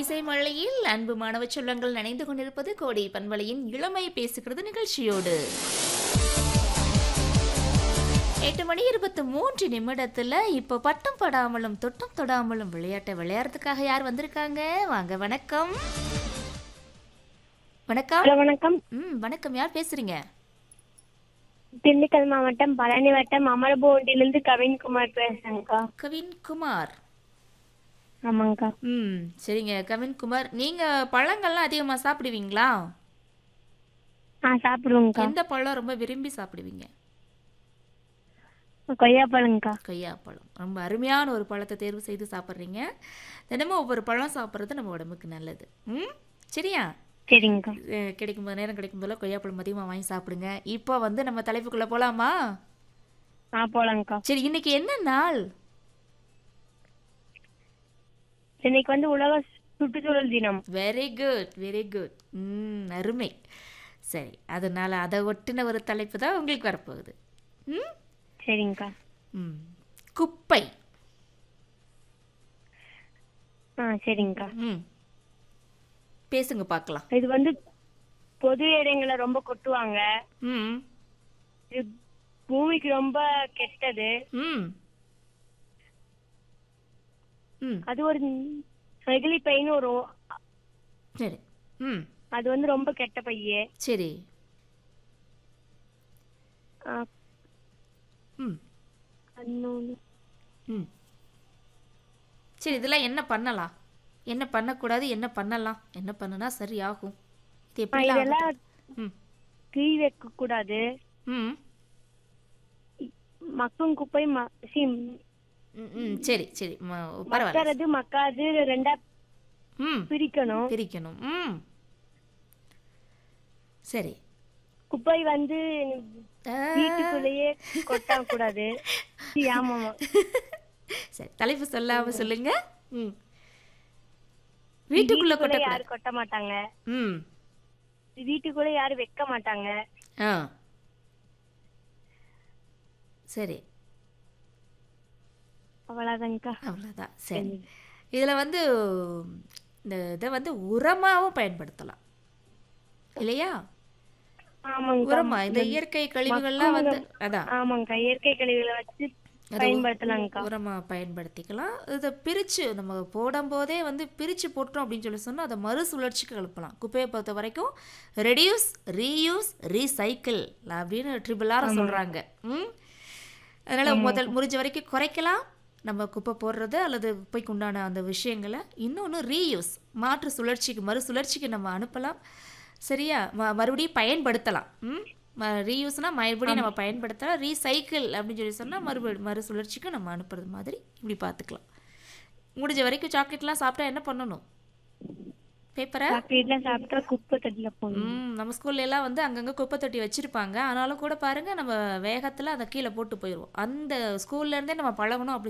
இசை மழையில் அன்பு மாணவ செல்லங்கள் நினைந்து கொண்டிருப்பது கோடி பண்பலையின் இளமை பேசுகிறது நிகழ்ச்சியோடு எட்டு மணி இருபத்தி மூன்று நிமிடத்துல இப்போ பட்டம் படாமலும் தொட்டம் தொடாமலும் விளையாட்டை விளையாடுறதுக்காக யார் வந்திருக்காங்க வாங்க வணக்கம் வணக்கம் ஹலோ வணக்கம் ம் வணக்கம் யார் பேசுறீங்க திண்டுக்கல் மாவட்டம் பழனி வட்டம் அமரபோண்டிலிருந்து கவின்குமார் பேசுறேங்க்கா கவின்குமார் ஆமாங்கக்கா ம் சரிங்க கவின்குமார் நீங்க பழங்கள்லாம் அதிகமா சாப்பிடுவீங்களா ஆ சாப்பிடுவோங்க்கா எந்த பழம் ரொம்ப விரும்பி சாப்பிடுவீங்க கொய்யாப்பழங்க்கா கொய்யாப்பழம் ரொம்ப அருமையான ஒரு பழத்தை தேர்வு செய்து சாப்பிட்றீங்க தினமும் ஒவ்வொரு பழம் சாப்பிட்றது நம்ம உடம்புக்கு நல்லது ம் சரியா சரிங்கக்கா அஹ் கிடைக்கும் போது நேரம் கிடைக்கும் போல கொய்யாப்பழம் அதிகமாக வாங்கி சாப்பிடுங்க இப்போ வந்து நம்ம தலைப்புக்குள்ளே போகலாமா ஆ போலாங்க்கா சரி இன்னைக்கு என்ன நாள் இன்னைக்கு வந்து உலக சுற்றுச்சூழல் தினம் வெரி குட் வெரி குட் ம் அருமை சரி அதனால் அதை ஒட்டின ஒரு தலைப்பு தான் உங்களுக்கு வரப்போகுது ம் சரிங்கக்கா ம் குப்பை ஆ சரிங்கக்கா ம் பேசுங்க பார்க்கலாம் இது வந்து பொது இடங்களை ரொம்ப கொட்டுவாங்க ம் இது பூமிக்கு ரொம்ப கெட்டது ம் ம் அது ஒரு நெகிழி பைன்னு ஒரு சரி ம் அது வந்து ரொம்ப கெட்ட பைய சரி ஆ, ம் இன்னொன்னு ம் சரி இதெல்லாம் என்ன பண்ணலாம் என்ன பண்ணக்கூடாது என்ன பண்ணலாம் என்ன பண்ணுனா சரியாகும் இது ஆ, எப்படி இதெல்லாம் ம் தீ வைக்க கூடாது ம் மக்கும் குப்பை ம- சி, ம், ம் சரி சரி ம- பரவாயில்ல மக்கறது மக்காது ரெண்டா ம் பிரிக்கணும் பிரிக்கணும் ம் சரி குப்பை வந்து ஆ, வீட்டுக்குள்ளேயே கொட்ட கூடாது சி, ஆமாமா சரி தலைப்பு சொல்லாம சொல்லுங்க ம் வீட்டுக்குள்ள வீட்டுக்குள்ள கொட்டக்கூடாது யாரும் கொட்ட மாட்டாங்க ம் வீட்டுக்குள்ள யாரும் வைக்க மாட்டாங்க ஆ சரி அவ்வளவுதான்க்கா அவ்வளோதான் சரி இதில் வந்து இந்த இதை வந்து உரமாகவும் பயன்படுத்தலாம் இல்லையா ஆமாங்க உரமா இந்த இயற்கை கழிவுகள்லாம் வந்து அதான் ஆமாங்கக்கா இயற்கை கழிவுகளை வச்சு பயன்படுத்தலாங்கக்கா உரமா பயன்படுத்திக்கலாம் இதை பிரித்து நம்ம போடும்போதே வந்து பிரித்து போட்டோம் அப்படின்னு சொல்லி சொன்னால் அதை மறுசுழற்சிக்கு கலப்பலாம் குப்பையை பொறுத்த வரைக்கும் ரெடியூஸ் ரீயூஸ் ரீசைக்கிள் அப்படின்னு ட்ரிபிள் ஆர் சொல்கிறாங்க ம் அதனால் முதல் முடிஞ்ச வரைக்கும் குறைக்கலாம் நம்ம குப்பை போடுறது அல்லது குப்பைக்கு உண்டான அந்த விஷயங்களை இன்னொன்று ரீயூஸ் மாற்று சுழற்சிக்கு மறுசுழற்சிக்கு நம்ம அனுப்பலாம் சரியா ம மறுபடியும் பயன்படுத்தலாம் ம் ரீயூஸ்னால் மறுபடியும் நம்ம பயன்படுத்தலாம் ரீசைக்கிள் அப்படின்னு சொல்லி சொன்னால் மறுபடி மறுசுழற்சிக்கு நம்ம அனுப்புறது மாதிரி இப்படி பார்த்துக்கலாம் முடிஞ்ச வரைக்கும் சாக்லேட்லாம் சாப்பிட்டா என்ன பண்ணணும் பேப்பரை சாக்லேட்லாம் சாப்பிட்டா குப்பை தட்டில போகணும் ம் நம்ம ஸ்கூல்ல எல்லாம் வந்து அங்கங்கே குப்பை தொட்டி வச்சுருப்பாங்க ஆனாலும் கூட பாருங்கள் நம்ம வேகத்தில் அதை கீழே போட்டு போயிடுவோம் அந்த ஸ்கூல்லேருந்தே நம்ம பழகணும் அப்படி